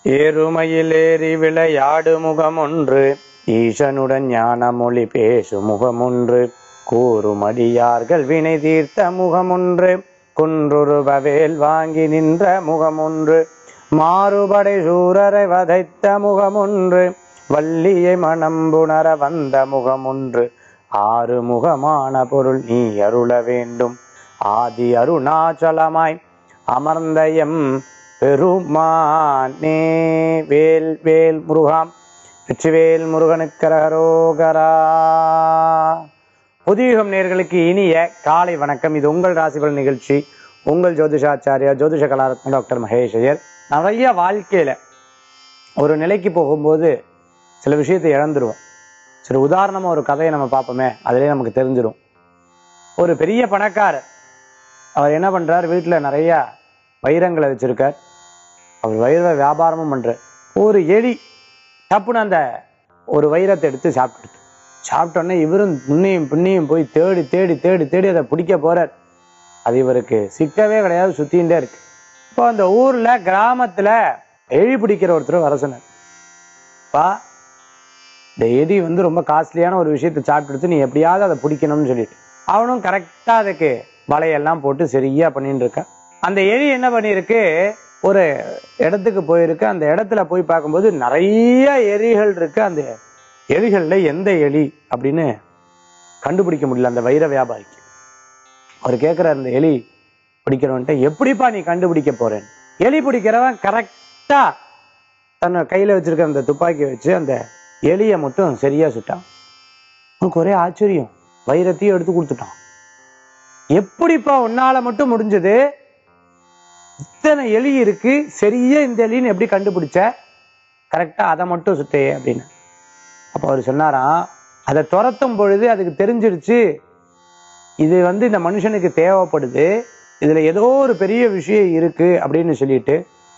ஏறுமையிலேறி விளையாடு முகமொன்று ஈசனுடன் ஞான மொழி பேசு முகமொன்று கூறுமடியார்கள் வினை தீர்த்த முகமொன்று குன்றுருபவேல் வாங்கி நின்ற முகமொன்று மாறுபடை சூரரை வதைத்த முகமொன்று வள்ளியை மணம்புணர வந்த முகமொன்று ஆறு முகமான பொருள் நீ அருள வேண்டும் ஆதி அருணாச்சலமாய் அமர்ந்த எம் பெருமானே வேல் வேல் முருகாம் வெற்றிவேல் முருகனுக்கரகரோகரா புதியுகம் நேர்களுக்கு இனிய காலை வணக்கம் இது உங்கள் ராசிபல் நிகழ்ச்சி உங்கள் ஜோதிஷாச்சாரியா ஜோதிஷ கலாரத்ன டாக்டர் மகேஷ் ஐயர் நிறைய வாழ்க்கையில ஒரு நிலைக்கு போகும்போது சில விஷயத்தை இழந்துருவோம் சரி உதாரணமா ஒரு கதையை நம்ம பார்ப்போமே அதிலே நமக்கு தெரிஞ்சிடும் ஒரு பெரிய பணக்காரர் அவர் என்ன பண்றார் வீட்டுல நிறைய வைரங்களை வச்சிருக்கார் அவர் வைர வியாபாரமும் பண்றார் ஒரு எலி டப்புன்னு அந்த ஒரு வைரத்தை எடுத்து சாப்பிட்டுட்டு சாப்பிட்டோன்னே இவரும் முன்னையும் பின்னையும் போய் தேடி தேடி தேடி தேடி அதை பிடிக்க போறார் அது இவருக்கு சிக்கவே கிடையாது சுத்தின்ண்டே இருக்கு இப்போ அந்த ஊர்ல கிராமத்துல எலி பிடிக்கிற ஒருத்தர் வர சொன்னார் பா இந்த எலி வந்து ரொம்ப காஸ்ட்லியான ஒரு விஷயத்தை சாப்பிட்டு நீ எப்படியாவது அதை பிடிக்கணும்னு சொல்லிட்டு அவனும் கரெக்டா அதுக்கு வலையெல்லாம் போட்டு சரியா பண்ணிட்டு இருக்கான் அந்த எலி என்ன பண்ணியிருக்கு ஒரு இடத்துக்கு போயிருக்கு அந்த இடத்துல போய் பார்க்கும்போது நிறைய எலிகள் இருக்கு அந்த எலிகள்ல எந்த எலி அப்படின்னு கண்டுபிடிக்க முடியல அந்த வைர வியாபாரிக்கு அவர் கேட்கிற அந்த எலி பிடிக்கிறவன்ட்ட எப்படிப்பா நீ கண்டுபிடிக்க போறேன் எலி பிடிக்கிறவன் கரெக்டா தன்னை கையில வச்சிருக்க அந்த துப்பாக்கி வச்சு அந்த எலியை மட்டும் சரியா சுட்டான் உனக்கு ஒரே ஆச்சரியம் வைரத்தையும் எடுத்து கொடுத்துட்டான் எப்படிப்பா உன்னால மட்டும் முடிஞ்சது இத்தனை எலி இருக்கு சரியா இந்த எலின்னு எப்படி கண்டுபிடிச்ச கரெக்டா அதை மட்டும் சுட்டையே அப்படின்னு அப்ப அவர் சொன்னாராம் அதை துரத்தும் பொழுது அதுக்கு தெரிஞ்சிருச்சு இது வந்து இந்த மனுஷனுக்கு தேவைப்படுது இதுல ஏதோ ஒரு பெரிய விஷயம் இருக்கு அப்படின்னு சொல்லிட்டு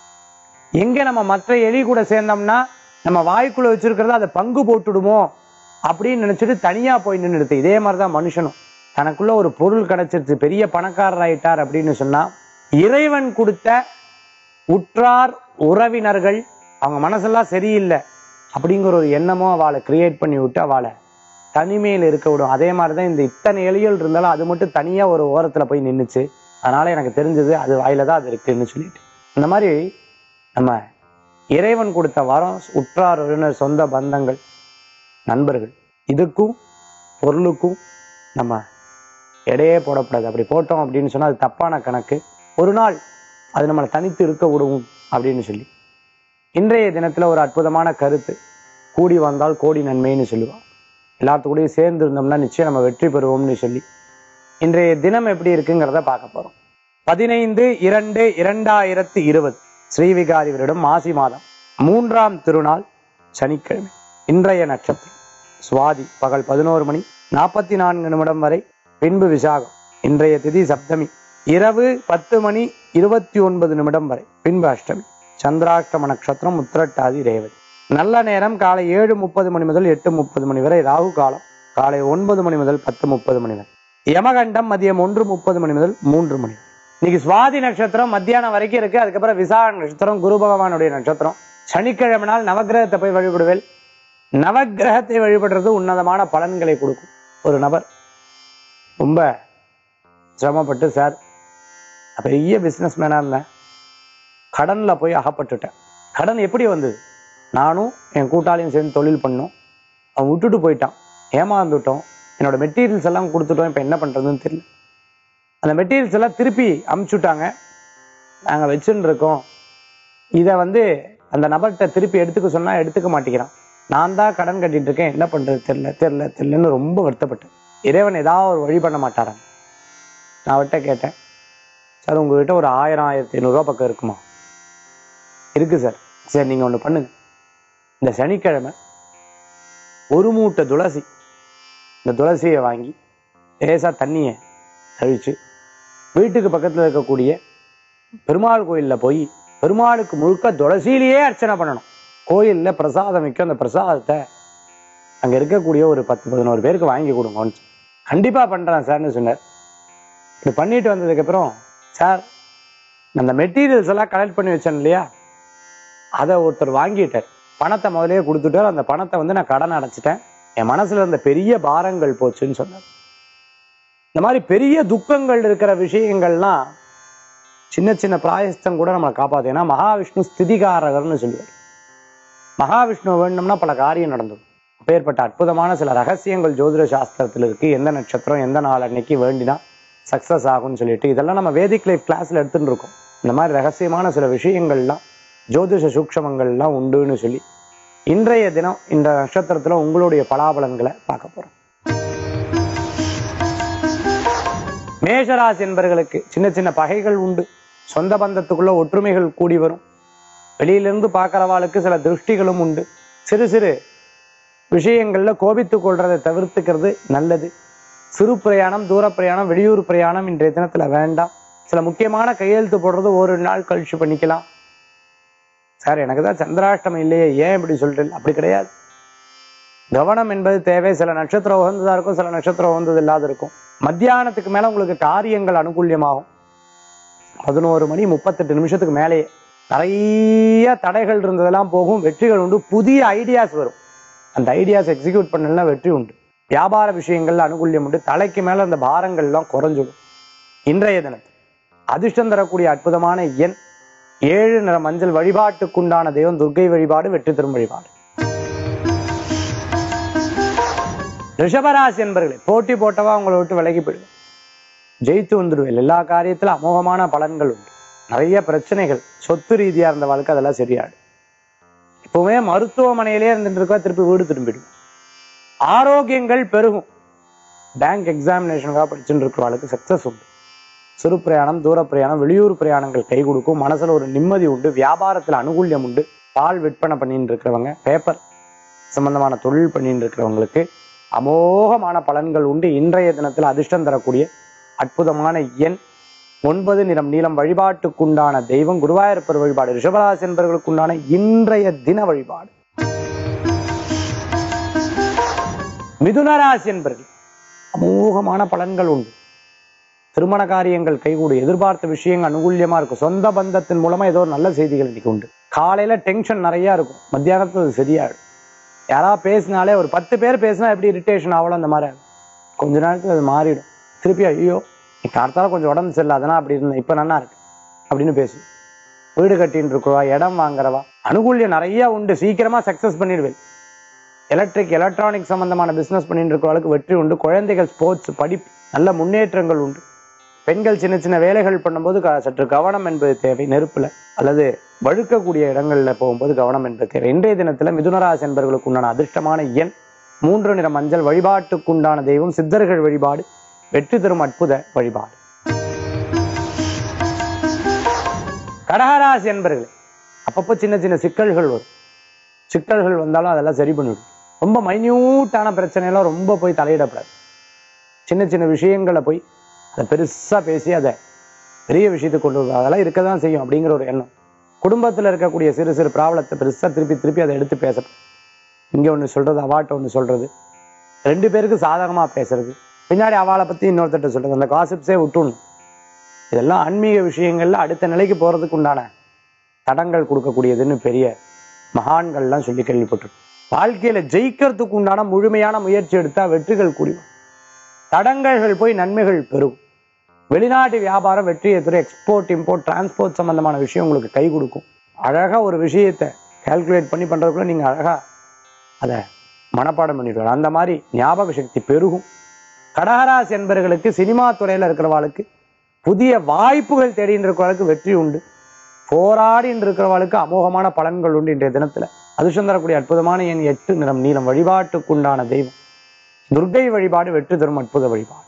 எங்க நம்ம மற்ற எலி கூட சேர்ந்தோம்னா நம்ம வாய்க்குள்ள வச்சிருக்கிறத அதை பங்கு போட்டுடுமோ அப்படின்னு நினைச்சிட்டு தனியா போய் நின்றுடுது இதே மாதிரிதான் மனுஷனும் தனக்குள்ள ஒரு பொருள் கிடைச்சிருச்சு பெரிய பணக்காரர் ஆயிட்டார் அப்படின்னு சொன்னா இறைவன் கொடுத்த உற்றார் உறவினர்கள் அவங்க மனசெல்லாம் சரியில்லை அப்படிங்கிற ஒரு எண்ணமோ அவளை கிரியேட் பண்ணி விட்டு அவளை தனிமையில் இருக்க விடும் அதே மாதிரிதான் இந்த இத்தனை எலிகள் இருந்தாலும் அது மட்டும் தனியா ஒரு ஓரத்துல போய் நின்னுச்சு அதனால எனக்கு தெரிஞ்சது அது வாயில தான் அது இருக்குன்னு சொல்லிட்டு இந்த மாதிரி நம்ம இறைவன் கொடுத்த வரம் உற்றார் உறவினர் சொந்த பந்தங்கள் நண்பர்கள் இதுக்கும் பொருளுக்கும் நம்ம எடையே போடக்கூடாது அப்படி போட்டோம் அப்படின்னு சொன்னா அது தப்பான கணக்கு ஒரு நாள் அது நம்மளை தனித்து இருக்க விடுவோம் அப்படின்னு சொல்லி இன்றைய தினத்துல ஒரு அற்புதமான கருத்து கூடி வந்தால் கோடி நன்மைன்னு சொல்லுவான் எல்லாத்துக்கூடயும் சேர்ந்து இருந்தோம்னா நிச்சயம் நம்ம வெற்றி பெறுவோம்னு சொல்லி இன்றைய தினம் எப்படி இருக்குங்கிறத பார்க்க போறோம் பதினைந்து இரண்டு இரண்டாயிரத்தி இருபது ஸ்ரீவிகாரி வருடம் மாசி மாதம் மூன்றாம் திருநாள் சனிக்கிழமை இன்றைய நட்சத்திரம் சுவாதி பகல் பதினோரு மணி நாற்பத்தி நான்கு நிமிடம் வரை பின்பு விசாகம் இன்றைய திதி சப்தமி இரவு பத்து மணி இருபத்தி ஒன்பது நிமிடம் வரை பின்பு அஷ்டமி சந்திராஷ்டம நட்சத்திரம் உத்திரட்டாதி ரேவதி நல்ல நேரம் காலை ஏழு முப்பது மணி முதல் எட்டு முப்பது மணி வரை ராகு காலம் காலை ஒன்பது மணி முதல் பத்து முப்பது மணி வரை யமகண்டம் மதியம் ஒன்று முப்பது மணி முதல் மூன்று மணி வரை இன்னைக்கு சுவாதி நட்சத்திரம் மத்தியானம் வரைக்கும் இருக்கு அதுக்கப்புறம் விசாக நட்சத்திரம் குரு பகவானுடைய நட்சத்திரம் சனிக்கிழமை நாள் நவக்கிரகத்தை போய் வழிபடுவேல் நவக்கிரகத்தை வழிபடுறது உன்னதமான பலன்களை கொடுக்கும் ஒரு நபர் ரொம்ப சிரமப்பட்டு சார் நான் பெரிய பிசினஸ் மேனா இருந்தேன் கடன்ல போய் அகப்பட்டுட்டேன் கடன் எப்படி வந்தது நானும் என் கூட்டாளியும் சேர்ந்து தொழில் பண்ணோம் அவன் விட்டுட்டு போயிட்டான் ஏமாந்துட்டோம் என்னோட மெட்டீரியல்ஸ் எல்லாம் கொடுத்துட்டோம் இப்போ என்ன பண்றதுன்னு தெரியல அந்த மெட்டீரியல்ஸ் எல்லாம் திருப்பி அமுச்சுட்டாங்க நாங்கள் வச்சுன்னு இருக்கோம் இதை வந்து அந்த நபர்கிட்ட திருப்பி எடுத்துக்க சொன்னா எடுத்துக்க மாட்டேங்கிறான் நான் தான் கடன் கட்டிட்டு இருக்கேன் என்ன பண்றது தெரியல தெரியல தெரியலன்னு ரொம்ப வருத்தப்பட்டேன் இறைவன் ஏதாவது ஒரு வழி பண்ண மாட்டாராங்க நான் அவர்கிட்ட கேட்டேன் சார் உங்ககிட்ட ஒரு ஆயிரம் ஆயிரத்தி ஐநூறுரூவா பக்கம் இருக்குமா இருக்கு சார் சரி நீங்க ஒண்ணு பண்ணுங்க இந்த சனிக்கிழமை ஒரு மூட்டை துளசி இந்த துளசியை வாங்கி லேசா தண்ணியை கழிச்சு வீட்டுக்கு பக்கத்துல இருக்கக்கூடிய பெருமாள் கோயில்ல போய் பெருமாளுக்கு முழுக்க துளசியிலேயே அர்ச்சனை பண்ணணும் கோயில்ல பிரசாதம் வைக்கும் அந்த பிரசாதத்தை அங்க இருக்கக்கூடிய ஒரு பத்து பதினோரு பேருக்கு வாங்கி கொடுங்கன்னு கண்டிப்பா பண்றேன் சார்னு சொன்னார் இது பண்ணிட்டு வந்ததுக்கு அப்புறம் சார் அந்த மெட்டீரியல்ஸ் எல்லாம் கலெக்ட் பண்ணி வச்சேன் இல்லையா அதை ஒருத்தர் வாங்கிட்டார் பணத்தை முதல்லயே கொடுத்துட்டார் அந்த பணத்தை வந்து நான் கடன் அடைச்சிட்டேன் என் மனசுல இருந்த பெரிய பாரங்கள் போச்சுன்னு சொன்னார் இந்த மாதிரி பெரிய துக்கங்கள் இருக்கிற விஷயங்கள்லாம் சின்ன சின்ன பிராயஸ்தம் கூட நம்மளை காப்பாத்து ஏன்னா மகாவிஷ்ணு ஸ்திதிகாரகர்னு சொல்லுவார் மகாவிஷ்ணு வேணும்னா பல காரியம் நடந்துடும் அப்பேற்பட்ட அற்புதமான சில ரகசியங்கள் ஜோதிட சாஸ்திரத்தில் இருக்கு எந்த நட்சத்திரம் எந்த நாள் அன்னைக்கு வேண்டினா சக்சஸ் ஆகும்னு சொல்லிட்டு இதெல்லாம் நம்ம வேதிக் லைஃப் கிளாஸ்ல எடுத்துட்டு இருக்கோம் இந்த மாதிரி ரகசியமான சில விஷயங்கள்லாம் ஜோதிஷ சூக்ஷமங்கள்லாம் உண்டுன்னு சொல்லி இன்றைய தினம் இந்த நட்சத்திரத்துல உங்களுடைய பலாபலன்களை பார்க்க போறோம் மேஷராசி என்பர்களுக்கு சின்ன சின்ன பகைகள் உண்டு சொந்த பந்தத்துக்குள்ள ஒற்றுமைகள் கூடி வரும் வெளியிலிருந்து பார்க்கறவாளுக்கு சில திருஷ்டிகளும் உண்டு சிறு சிறு விஷயங்கள்ல கோபித்துக் கொள்றதை தவிர்த்துக்கிறது நல்லது சிறு பிரயாணம் தூர பிரயாணம் வெளியூர் பிரயாணம் இன்றைய தினத்துல வேண்டாம் சில முக்கியமான கையெழுத்து போடுறது ஒரு நாள் கழிச்சு பண்ணிக்கலாம் சார் எனக்கு தான் சந்திராஷ்டமம் இல்லையே ஏன் இப்படி சொல்றேன் அப்படி கிடையாது கவனம் என்பது தேவை சில நட்சத்திரம் உகந்ததா இருக்கும் சில நட்சத்திரம் உகந்தது இல்லாத இருக்கும் மத்தியானத்துக்கு மேல உங்களுக்கு காரியங்கள் அனுகூல்யமாகும் பதினோரு மணி முப்பத்தெட்டு நிமிஷத்துக்கு மேலேயே நிறைய தடைகள் இருந்ததெல்லாம் போகும் வெற்றிகள் உண்டு புதிய ஐடியாஸ் வரும் அந்த ஐடியாஸ் எக்ஸிக்யூட் பண்ணலாம் வெற்றி உண்டு வியாபார விஷயங்கள்ல அனுகூல்யம் உண்டு தலைக்கு மேல அந்த பாரங்கள்லாம் குறைஞ்சிடும் இன்றைய தினத்தில் அதிர்ஷ்டம் தரக்கூடிய அற்புதமான எண் ஏழு நிற மஞ்சள் வழிபாட்டுக்குண்டான தெய்வம் துர்க்கை வழிபாடு வெற்றி தரும் வழிபாடு ரிஷபராசி என்பர்களே போட்டி போட்டவா உங்களை விட்டு விலகி போயிடும் ஜெயித்து வந்துடுவேன் எல்லா காரியத்திலும் அமோகமான பலன்கள் உண்டு நிறைய பிரச்சனைகள் சொத்து ரீதியா இருந்த வாழ்க்கை அதெல்லாம் சரியாடும் இப்பவுமே மருத்துவமனையிலே இருந்துட்டு இருக்கா திருப்பி வீடு திரும்பிடும் ஆரோக்கியங்கள் பெருகும் பேங்க் எக்ஸாமினேஷனுக்காக படிச்சுட்டு இருக்கிறவங்களுக்கு சக்சஸ் உண்டு சிறு பிரயாணம் தூர பிரயாணம் வெளியூர் பிரயாணங்கள் கை கொடுக்கும் மனசுல ஒரு நிம்மதி உண்டு வியாபாரத்துல அனுகூல்யம் உண்டு பால் விற்பனை பண்ணிட்டு இருக்கிறவங்க பேப்பர் சம்பந்தமான தொழில் பண்ணிட்டு இருக்கிறவங்களுக்கு அமோகமான பலன்கள் உண்டு இன்றைய தினத்தில் அதிர்ஷ்டம் தரக்கூடிய அற்புதமான எண் ஒன்பது நிறம் நீளம் வழிபாட்டுக்குண்டான தெய்வம் குருவாயூரப்பர் வழிபாடு ரிஷபராசி என்பவர்களுக்குண்டான இன்றைய தின வழிபாடு மிதுனராசி என்பர்கள் அமோகமான பலன்கள் உண்டு திருமண காரியங்கள் கைகூடு எதிர்பார்த்த விஷயங்கள் அனுகூல்யமா இருக்கும் சொந்த பந்தத்தின் மூலமா ஏதோ ஒரு நல்ல செய்திகள் இன்னைக்கு உண்டு காலையில டென்ஷன் நிறைய இருக்கும் மத்தியானத்துல அது சரியாயிடும் யாராவது பேசினாலே ஒரு பத்து பேர் பேசினா எப்படி இரிட்டேஷன் ஆகலாம் அந்த மாதிரி ஆகும். கொஞ்ச நேரத்துல அது மாறிடும் திருப்பி ஐயோ நீ கார்த்தால கொஞ்சம் உடம்பு சரியில்லை அதெல்லாம் அப்படி இருந்தேன் இப்ப நல்லா இருக்கு அப்படின்னு பேசு வீடு கட்டின்னு இருக்கிறவா இடம் வாங்குறவா அனுகூல்யம் நிறைய உண்டு சீக்கிரமா சக்சஸ் பண்ணிடுவேன் எலக்ட்ரிக் எலக்ட்ரானிக் சம்பந்தமான பிசினஸ் பண்ணிட்டு இருக்கிறவங்களுக்கு வெற்றி உண்டு குழந்தைகள் ஸ்போர்ட்ஸ் படிப்பு நல்ல முன்னேற்றங்கள் உண்டு பெண்கள் சின்ன சின்ன வேலைகள் பண்ணும்போது க- சற்று கவனம் என்பது தேவை நெருப்புல அல்லது வழுக்கக்கூடிய இடங்கள்ல போகும்போது கவனம் என்பது தேவை இன்றைய தினத்துல மிதுனராசி என்பவர்களுக்கு உண்டான அதிர்ஷ்டமான எண் மூன்று நிற மஞ்சள் வழிபாட்டுக்குண்டான தெய்வம் சித்தர்கள் வழிபாடு வெற்றி தரும் அற்புத வழிபாடு கடகராசி என்பர்களே அப்பப்போ சின்ன சின்ன சிக்கல்கள் வரும் சிக்கல்கள் வந்தாலும் அதெல்லாம் சரி பண்ணிவிடும் ரொம்ப மைன்யூட்டான பிரச்சனையெல்லாம் ரொம்ப போய் தலையிடக்கூடாது சின்ன சின்ன விஷயங்களை போய் அதை பெருசா பேசி அதை பெரிய விஷயத்துக்கு கொண்டு வருவது அதெல்லாம் இருக்க தான் செய்யும் அப்படிங்கிற ஒரு எண்ணம் குடும்பத்துல இருக்கக்கூடிய சிறு சிறு ப்ராப்ளத்தை பெருசா திருப்பி திருப்பி அதை எடுத்து பேச இங்க ஒண்ணு சொல்றது அவாட்ட ஒண்ணு சொல்றது ரெண்டு பேருக்கு சாதகமா பேசுறது பின்னாடி அவளை பத்தி இன்னொருத்தட்ட சொல்றது அந்த காசிப்ஸே விட்டுணும் இதெல்லாம் ஆன்மீக விஷயங்கள்ல அடுத்த நிலைக்கு போறதுக்கு உண்டான தடங்கள் கொடுக்கக்கூடியதுன்னு பெரிய மகான்கள்லாம் சொல்லி கேள்விப்பட்டிருக்கோம் வாழ்க்கையில ஜெயிக்கிறதுக்கு உண்டான முழுமையான முயற்சி எடுத்தா வெற்றிகள் கூடி வரும். தடங்கல்கள் போய் நன்மைகள் பெருகும் வெளிநாட்டு வியாபாரம் வெற்றியை தரும் எக்ஸ்போர்ட் இம்போர்ட் டிரான்ஸ்போர்ட் சம்பந்தமான விஷயம் உங்களுக்கு கை கொடுக்கும் அழகா ஒரு விஷயத்தை கால்குலேட் பண்ணி பண்றதுக்குள்ள நீங்க அழகா அதை மனப்பாடம் பண்ணிடுவார் அந்த மாதிரி ஞாபக சக்தி பெருகும் கடகராசி என்பவர்களுக்கு சினிமா துறையில இருக்கிறவாளுக்கு புதிய வாய்ப்புகள் தேடின்னு இருக்கிறவளுக்கு வெற்றி உண்டு போராடின்னு இருக்கிறவளுக்கு அமோகமான பலன்கள் உண்டு இன்றைய தினத்துல அதிர்ஷ்டம் தரக்கூடிய அற்புதமான எண் எட்டு நிறம் நீளம் வழிபாட்டுக்குண்டான தெய்வம் துர்க்கை வழிபாடு வெற்றி தரும் அற்புத வழிபாடு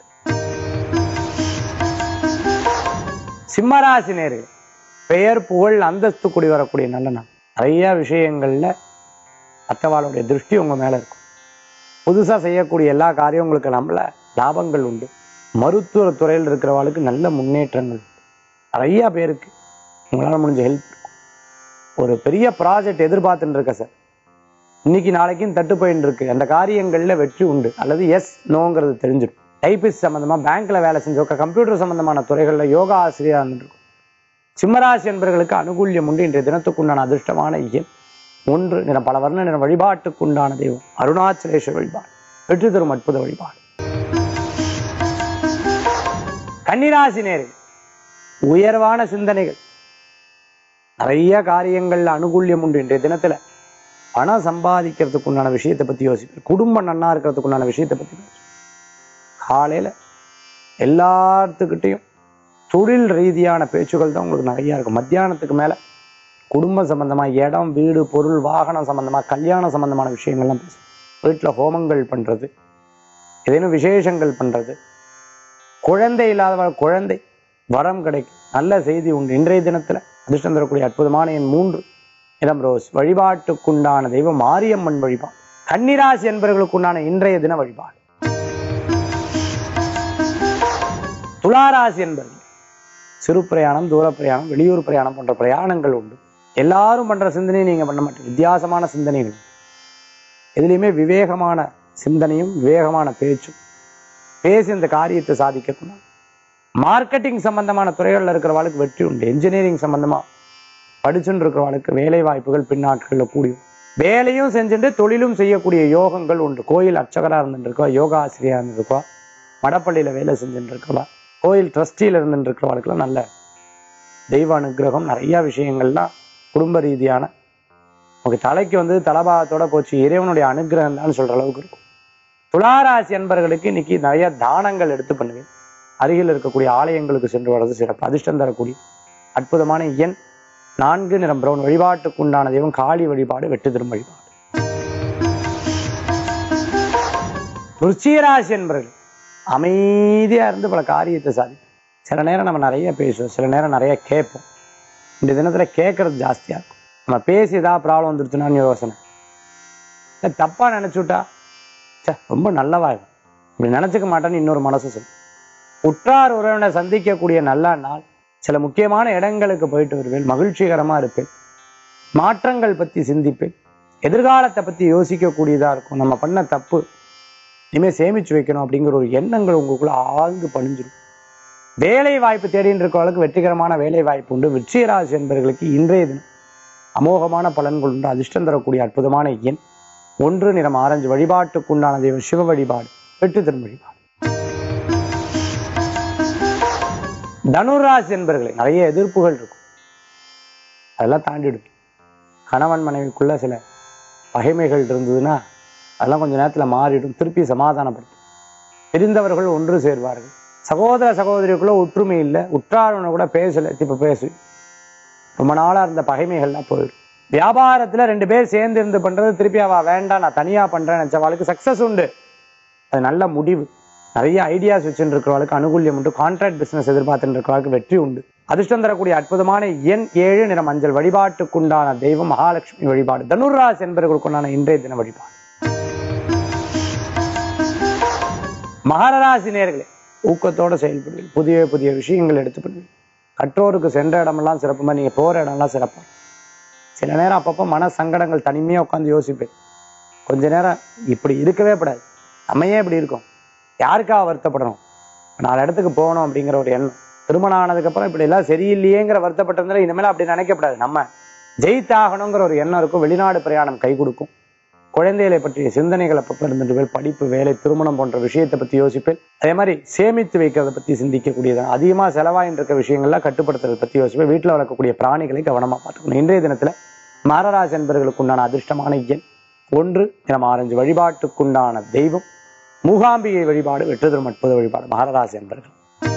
சிம்மராசி நேர்களே பெயர் புகழ் அந்தஸ்து கூடி வரக்கூடிய நல்ல நாள் நிறைய விஷயங்கள்ல மற்றவாளுடைய திருஷ்டி உங்க மேல இருக்கும் புதுசா செய்யக்கூடிய எல்லா காரியம் உங்களுக்கு நம்மள லாபங்கள் உண்டு மருத்துவ துறையில் இருக்கிறவளுக்கு நல்ல முன்னேற்றங்கள் உண்டு. நிறைய பேருக்கு உங்களால முடிஞ்ச ஹெல்ப் இருக்கும் ஒரு பெரிய ப்ராஜெக்ட் எதிர்பார்த்துட்டு இருக்க சார் இன்னைக்கு நாளைக்கும் தட்டு போயின்னு இருக்கு அந்த காரியங்கள்ல வெற்றி உண்டு அல்லது எஸ் நோங்கிறது தெரிஞ்சிடும் டைபிஸ்ட் சம்பந்தமா பேங்க்ல வேலை செஞ்சோக்க கம்ப்யூட்டர் சம்பந்தமான துறைகள்ல யோகா ஆசிரியரா இருந்துருக்கும் சிம்மராசி என்பவர்களுக்கு அனுகூல்யம் உண்டு இன்றைய தினத்துக்குண்டான அதிர்ஷ்டமான இயல் ஒன்று நிறம் பல வர்ண நிற வழிபாட்டுக்குண்டான தெய்வம் அருணாச்சலேஸ்வர வழிபாடு வெற்றி தரும் அற்புத வழிபாடு கன்னிராசி நேரில் உயர்வான சிந்தனைகள் நிறைய காரியங்கள்ல அனுகூல்யம் உண்டு இன்றைய தினத்துல பணம் சம்பாதிக்கிறதுக்கு உண்டான விஷயத்தை பத்தி யோசிப்பேன் குடும்பம் நன்னா இருக்கிறதுக்கு உண்டான விஷயத்தை பத்தி யோசிப்பேன். காலையில எல்லாத்துக்கிட்டையும் தொழில் ரீதியான பேச்சுகள் தான் உங்களுக்கு நிறைய இருக்கும் மத்தியானத்துக்கு மேல குடும்பம் சம்பந்தமா இடம் வீடு பொருள் வாகனம் சம்பந்தமா கல்யாணம் சம்பந்தமான விஷயங்கள்லாம் பேசும் வீட்டுல ஹோமங்கள் பண்றது ஏதேனும் விசேஷங்கள் பண்றது குழந்தை இல்லாதவள் குழந்தை வரம் கிடைக்கும் நல்ல செய்தி உண்டு இன்றைய தினத்துல அதிர்ஷ்டம் தரக்கூடிய அற்புதமான எண் மூன்று இளம் ரோஸ் வழிபாட்டுக்குண்டான தெய்வம் மாரியம்மன் வழிபாடு கன்னிராசி என்பவர்களுக்குண்டான இன்றைய தின வழிபாடு துளாராசி என்பர்கள் சிறு பிரயாணம் தூர பிரயாணம் வெளியூர் பிரயாணம் போன்ற பிரயாணங்கள் உண்டு எல்லாரும் பண்ற சிந்தனையை நீங்க பண்ண மாட்டீங்க வித்தியாசமான சிந்தனைகள் எதுலையுமே விவேகமான சிந்தனையும் விவேகமான பேச்சும் பேசி இந்த காரியத்தை சாதிக்கக்கூடாது மார்க்கெட்டிங் சம்பந்தமான துறைகளில் இருக்கிறவளுக்கு வெற்றி உண்டு என்ஜினியரிங் சம்பந்தமா படிச்சுட்டு இருக்கிறவளுக்கு வேலை வாய்ப்புகள் பின்னாட்களில் கூடியும் வேலையும் செஞ்சுட்டு தொழிலும் செய்யக்கூடிய யோகங்கள் உண்டு கோயில் அர்ச்சகராக இருந்துட்டு இருக்கவா யோகா ஆசிரியராக இருந்துருக்கவா மடப்பள்ளியில் வேலை செஞ்சுட்டு இருக்கவா கோயில் ட்ரஸ்டியில் இருந்துட்டு இருக்கிறவளுக்குலாம் நல்ல தெய்வ அனுகிரகம் நிறைய விஷயங்கள்லாம் குடும்ப ரீதியான உங்க தலைக்கு வந்து தலபாகத்தோட போச்சு இறைவனுடைய அனுகிரகம் தான் சொல்ற அளவுக்கு இருக்கும் துளாராசி அன்பர்களுக்கு இன்னைக்கு நிறைய தானங்கள் எடுத்து பண்ணுவேன் அருகில் இருக்கக்கூடிய ஆலயங்களுக்கு சென்று வர்றது சிறப்பு அதிர்ஷ்டம் தரக்கூடிய அற்புதமான எண் நான்கு நிறம் பிரவுன் வழிபாட்டுக்கு உண்டான தெய்வம் காளி வழிபாடு வெட்டு திரும் வழிபாடு ருச்சிகராசி என்பவர்கள் அமைதியா இருந்து பல காரியத்தை சாதிப்போம் சில நேரம் நம்ம நிறைய பேசுவோம் சில நேரம் நிறைய கேட்போம் இந்த தினத்துல கேட்கறது ஜாஸ்தியா இருக்கும் நம்ம பேசி ஏதாவது ப்ராப்ளம் வந்துருச்சுனான்னு யோசனை இல்லை தப்பா நினைச்சுட்டா ச்சே ரொம்ப நல்லவா இவன். இப்படி நினைச்சுக்க மாட்டேன்னு இன்னொரு மனசு சொல்லு உற்றார் உறவினை சந்திக்கக்கூடிய நல்ல நாள் சில முக்கியமான இடங்களுக்கு போயிட்டு வருவேன் மகிழ்ச்சிகரமா இருப்பேன் மாற்றங்கள் பத்தி சிந்திப்பேன் எதிர்காலத்தை பத்தி யோசிக்கக்கூடியதா இருக்கும் நம்ம பண்ண தப்பு இனிமே சேமிச்சு வைக்கணும் அப்படிங்கிற ஒரு எண்ணங்கள் உங்களுக்குள்ள ஆழ்ந்து பணிஞ்சிடும் வேலை வாய்ப்பு தேடின்னு இருக்கவங்களுக்கு வெற்றிகரமான வேலை வாய்ப்பு உண்டு விருச்சிகராசி என்பவர்களுக்கு இன்றைய தினம் அமோகமான பலன்கள் உண்டு அதிர்ஷ்டம் தரக்கூடிய அற்புதமான எண் ஒன்று நிறம் ஆரஞ்சு வழிபாட்டுக்குண்டான தெய்வம் சிவ வழிபாடு வெற்றி தரும் வழிபாடு தனுராசி என்பர்களே நிறைய எதிர்ப்புகள் இருக்கும் அதெல்லாம் தாண்டிடும் கணவன் மனைவிக்குள்ள சில பகைமைகள் இருந்ததுன்னா அதெல்லாம் கொஞ்ச நேரத்துல மாறிடும் திருப்பி சமாதானப்படுத்தும் பிரிந்தவர்கள் ஒன்று சேர்வார்கள் சகோதர சகோதரிக்குள்ள ஒற்றுமை இல்லை உற்றாரவனை கூட பேசல இப்ப பேசு ரொம்ப நாளா இருந்த பகைமைகள்லாம் போயிடும் வியாபாரத்துல ரெண்டு பேர் சேர்ந்து இருந்து பண்றது திருப்பி அவ வேண்டாம் நான் தனியா பண்றேன் நினைச்சவாளுக்கு சக்சஸ் உண்டு அது நல்ல முடிவு நிறைய ஐடியாஸ் வச்சுட்டு இருக்கிறவளுக்கு அனுகூல்யம் உண்டு கான்ட்ராக்ட் பிசினஸ் எதிர்பார்த்துட்டு இருக்கிறவளுக்கு வெற்றி உண்டு அதிர்ஷ்டம் தரக்கூடிய அற்புதமான எண் ஏழு நிற மஞ்சள் வழிபாட்டுக்குண்டான தெய்வம் மகாலட்சுமி வழிபாடு தனுர்ராஸ் என்பவர்களுக்குண்டான இன்றைய தின வழிபாடு மகராசி நேர்களே ஊக்கத்தோட செயல்படுவீங்க புதிய புதிய விஷயங்கள் எடுத்து பண்ணுவீங்க கற்றோருக்கு சென்ற இடமெல்லாம் சிறப்புமா நீங்க போற இடம்லாம் சிறப்பா சில நேரம் அப்பப்போ மன சங்கடங்கள் தனிமையா உட்காந்து யோசிப்பேன் கொஞ்ச நேரம் இப்படி இருக்கவே கூடாது நம்ம ஏன் இப்படி இருக்கோம் யாருக்காக வருத்தப்படணும் நாலு இடத்துக்கு போகணும் அப்படிங்கிற ஒரு எண்ணம் திருமணம் ஆனதுக்கப்புறம் இப்படி எல்லாம் சரியில்லையேங்கிற வருத்தப்பட்டிருந்தாலும் இனிமேல் அப்படி நினைக்கக்கூடாது நம்ம ஜெயித்தாகணுங்கிற ஒரு எண்ணம் இருக்கும் வெளிநாடு பிரயாணம் கை கொடுக்கும் குழந்தைகளை பற்றிய சிந்தனைகளை அப்பப்போ இருந்துட்டு படிப்பு வேலை திருமணம் போன்ற விஷயத்தை பத்தி யோசிப்பேன் அதே மாதிரி சேமித்து வைக்கிறத பத்தி சிந்திக்கக்கூடியது அதிகமா செலவாயின்னு இருக்க விஷயங்கள்லாம் கட்டுப்படுத்துறதை பத்தி யோசிப்பேன் வீட்டில் வளர்க்கக்கூடிய பிராணிகளை கவனமா பார்த்துக்கணும் இன்றைய தினத்துல மகராசி என்பவர்களுக்கு உண்டான அதிர்ஷ்டமான எண் ஒன்று நிறம் ஆரஞ்சு வழிபாட்டுக்குண்டான தெய்வம் மூகாம்பிகை வழிபாடு வெற்றுதரும் அற்புத வழிபாடு மகராசி என்பர்கள்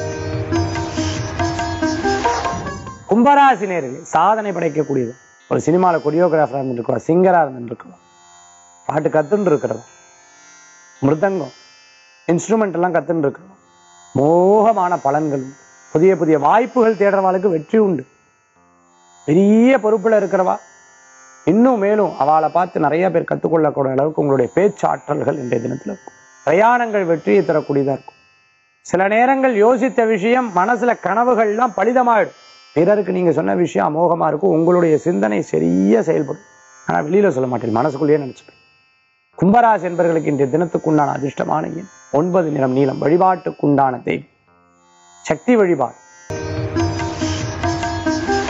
கும்பராசி நேரில் சாதனை படைக்கக்கூடியது ஒரு சினிமால கொரியோகிராஃபரா இருந்துருக்கோம் சிங்கரா இருந்துருக்கோம் பாட்டு கத்துன்னு இருக்கிறோம் மிருதங்கம் இன்ஸ்ட்ருமெண்ட் எல்லாம் கத்துன்னு இருக்கிறோம் மோகமான பலன்கள் உண்டு. புதிய புதிய வாய்ப்புகள் தேடுறவாளுக்கு வெற்றி உண்டு பெரிய பொறுப்புல இருக்கிறவா இன்னும் மேலும் அவளை பார்த்து நிறைய பேர் கத்துக்கொள்ளக்கூடிய அளவுக்கு உங்களுடைய பேச்சாற்றல்கள் இன்றைய தினத்துல இருக்கும் பிரயாணங்கள் வெற்றியை தரக்கூடியதா இருக்கும் சில நேரங்கள் யோசித்த விஷயம் மனசுல கனவுகள்லாம் பலிதமாயிடும் பிறருக்கு நீங்க சொன்ன விஷயம் அமோகமா இருக்கும் உங்களுடைய சிந்தனை சரியா செயல்படும் ஆனா வெளியில சொல்ல மாட்டேன் மனசுக்குள்ளேயே நினைச்சுப்பேன் கும்பராசி என்பவர்களுக்கு இன்றைய தினத்துக்குண்டான அதிர்ஷ்டமான எண் ஒன்பது நிறம் நீளம் வழிபாட்டுக்குண்டான தெய்வம் சக்தி வழிபாடு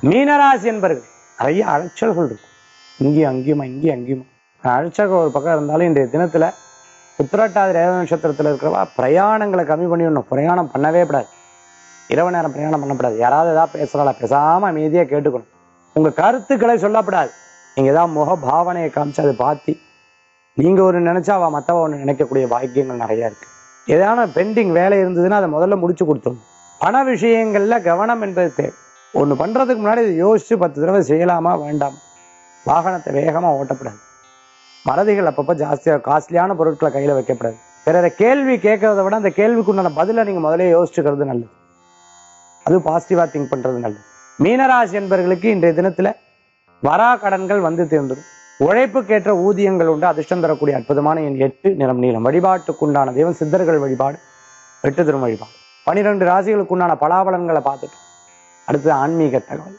மீனராசி என்பர்கள் நிறைய அலைச்சல்கள் இருக்கும் இங்கேயும் அங்கேயுமா இங்கேயும் அங்கேயுமா அழைச்சக ஒரு பக்கம் இருந்தாலும் இன்றைய தினத்துல உத்திரட்டாதி ரேவ நட்சத்திரத்துல இருக்கிறவா பிரயாணங்களை கம்மி பண்ணிடணும் பிரயாணம் பண்ணவே கூடாது இரவு நேரம் பிரயாணம் பண்ணக்கூடாது யாராவது ஏதாவது பேசுறாளா பேசாம அமைதியா கேட்டுக்கணும் உங்க கருத்துக்களை சொல்லக்கூடாது நீங்க ஏதாவது முக பாவனையை காமிச்சு அதை பார்த்து நீங்க ஒரு நினைச்சா அவ மத்தவ ஒன்று நினைக்கக்கூடிய பாக்கியங்கள் நிறைய இருக்கு ஏதான பெண்டிங் வேலை இருந்ததுன்னா அதை முதல்ல முடிச்சு கொடுத்துடணும் பண விஷயங்கள்ல கவனம் என்பது தேவை ஒண்ணு பண்றதுக்கு முன்னாடி இதை யோசிச்சு பத்து தடவை செய்யலாமா வேண்டாம் வாகனத்தை வேகமா ஓட்டக்கூடாது மறதிகள் அப்பப்போ ஜாஸ்தியாக காஸ்ட்லியான பொருட்களை கையில வைக்கப்படாது பிறரை கேள்வி கேட்கறத விட அந்த கேள்விக்கு உண்டான பதிலை நீங்க முதல்ல யோசிச்சுக்கிறது நல்லது அது பாசிட்டிவா திங்க் பண்றது நல்லது மீனராசி என்பவர்களுக்கு இன்றைய தினத்துல வரா கடன்கள் வந்து தீர்ந்துடும் உழைப்புக்கேற்ற ஊதியங்கள் உண்டு அதிர்ஷ்டம் தரக்கூடிய அற்புதமான என் எட்டு நிறம் நீளம் வழிபாட்டுக்குண்டான தெய்வம் சித்தர்கள் வழிபாடு எட்டு திரும் வழிபாடு பனிரெண்டு ராசிகளுக்குண்டான பலாபலன்களை பார்த்துட்டோம் அடுத்து ஆன்மீக தகவல்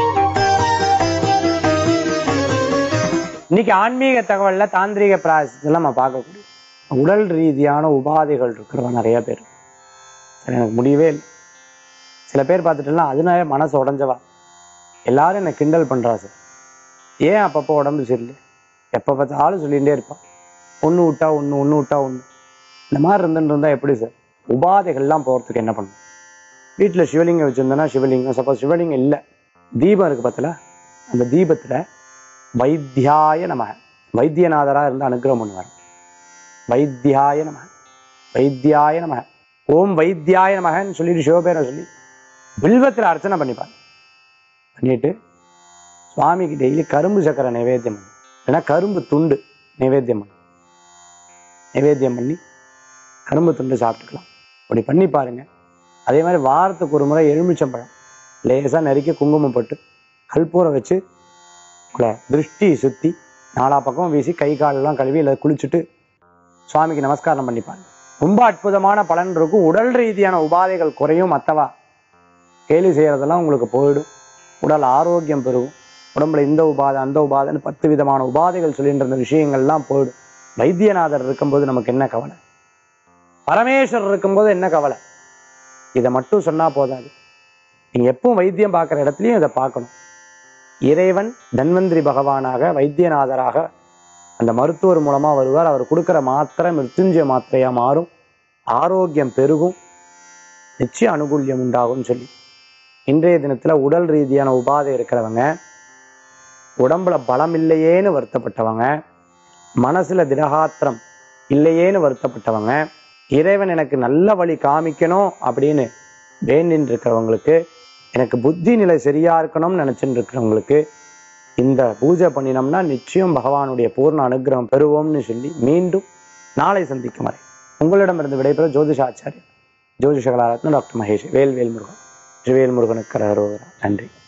இன்னைக்கு ஆன்மீக தகவல்ல தாந்திரிக பிராயசத்தில் நம்ம பார்க்கக்கூடிய உடல் ரீதியான உபாதைகள் இருக்கிறவங்க நிறைய பேர் சரி எனக்கு முடியவே இல்லை சில பேர் பார்த்துட்டுனா அதனால மனசு உடஞ்சவா எல்லாரும் என்னை கிண்டல் பண்றா சார் ஏன் அப்பப்போ உடம்பு சரியில்லை எப்போ பார்த்தாலும் சொல்லிகிட்டே இருப்பான் ஒன்று விட்டா ஒன்று ஒன்று விட்டா ஒன்று இந்த மாதிரி இருந்துட்டு இருந்தா எப்படி சார் உபாதைகள்லாம் போகிறதுக்கு என்ன பண்ணும் வீட்டில் சிவலிங்கம் வச்சுருந்தோன்னா சிவலிங்கம் சப்போஸ் சிவலிங்கம் இல்லை தீபம் இருக்கு பார்த்தல அந்த தீபத்தில் வைத்தியாய நம வைத்தியநாதராக இருந்து அனுகிரகம் பண்ணுவார் வைத்தியாய நம வைத்தியாய நம ஓம் வைத்தியாய நமகன்னு சொல்லிட்டு சிவபேரை சொல்லி வில்வத்தில் அர்ச்சனை பண்ணிப்பார் பண்ணிட்டு சுவாமிக்கு டெய்லி கரும்பு சக்கரை நைவேத்தியம் பண்ணு இல்லைன்னா கரும்பு துண்டு நைவேத்தியம் பண்ணு நைவேத்தியம் பண்ணி கரும்பு துண்டு சாப்பிட்டுக்கலாம் அப்படி பண்ணி பாருங்க அதே மாதிரி வாரத்துக்கு ஒரு முறை எலுமிச்சம்பழம் லேசாக நறுக்கி குங்குமம் போட்டு கல்பூரம் வச்சு உங்களை திருஷ்டி சுற்றி நாலா பக்கம் வீசி கை காலெல்லாம் கழுவி இல்லை குளிச்சுட்டு சுவாமிக்கு நமஸ்காரம் பண்ணிப்பாங்க ரொம்ப அற்புதமான பலன் இருக்கும் உடல் ரீதியான உபாதைகள் குறையும் மற்றவா கேலி செய்யறதெல்லாம் உங்களுக்கு போயிடும் உடல் ஆரோக்கியம் பெருகும் உடம்புல இந்த உபாதை அந்த உபாதைன்னு பத்து விதமான உபாதைகள் சொல்லிட்டு இருந்த விஷயங்கள்லாம் போயிடும் வைத்தியநாதர் இருக்கும்போது நமக்கு என்ன கவலை பரமேஸ்வரர் இருக்கும்போது என்ன கவலை இதை மட்டும் சொன்னா போதாது நீங்க எப்பவும் வைத்தியம் பார்க்குற இடத்துலையும் இதை பார்க்கணும் இறைவன் தன்வந்திரி பகவானாக வைத்தியநாதராக அந்த மருத்துவர் மூலமா வருவார் அவர் கொடுக்கிற மாத்திரை மிருத்யுஞ்சய மாத்திரையா மாறும் ஆரோக்கியம் பெருகும் நிச்சய அனுகூல்யம் உண்டாகும்னு சொல்லி இன்றைய தினத்துல உடல் ரீதியான உபாதை இருக்கிறவங்க உடம்புல பலம் இல்லையேன்னு வருத்தப்பட்டவங்க மனசுல திடகாத்திரம் இல்லையேன்னு வருத்தப்பட்டவங்க இறைவன் எனக்கு நல்ல வழி காமிக்கணும் அப்படின்னு வேண்டின்னு இருக்கிறவங்களுக்கு எனக்கு புத்தி நிலை சரியா இருக்கணும்னு நினைச்சுட்டு இருக்கிறவங்களுக்கு இந்த பூஜை பண்ணினோம்னா நிச்சயம் பகவானுடைய பூர்ண அனுகிரகம் பெறுவோம்னு சொல்லி மீண்டும் நாளை சந்திக்கும் வரை உங்களிடமிருந்து விடைபெற ஜோதிஷாச்சாரியர் ஜோதிஷ கலாரத்ன டாக்டர் மகேஷ் வேல்வேல் முருகன் திருவேல் முருகனுக்கு கரகரோகரா நன்றி